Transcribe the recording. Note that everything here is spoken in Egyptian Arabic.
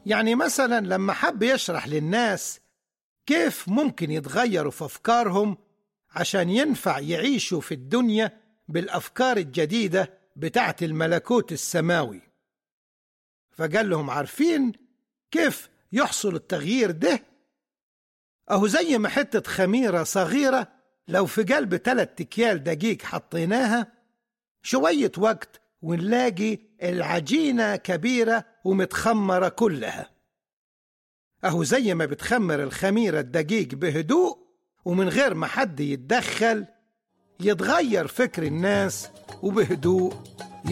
يعني مثلا لما حب يشرح للناس كيف ممكن يتغيروا في أفكارهم عشان ينفع يعيشوا في الدنيا بالأفكار الجديدة بتاعت الملكوت السماوي فقال لهم عارفين كيف يحصل التغيير ده أهو زي ما حتة خميرة صغيرة لو في قلب تلات أكيال دقيق حطيناها شوية وقت ونلاقي العجينة كبيرة ومتخمرة كلها أهو زي ما بتخمر الخميرة الدقيق بهدوء ومن غير ما حد يتدخل يتغير فكر الناس وبهدوء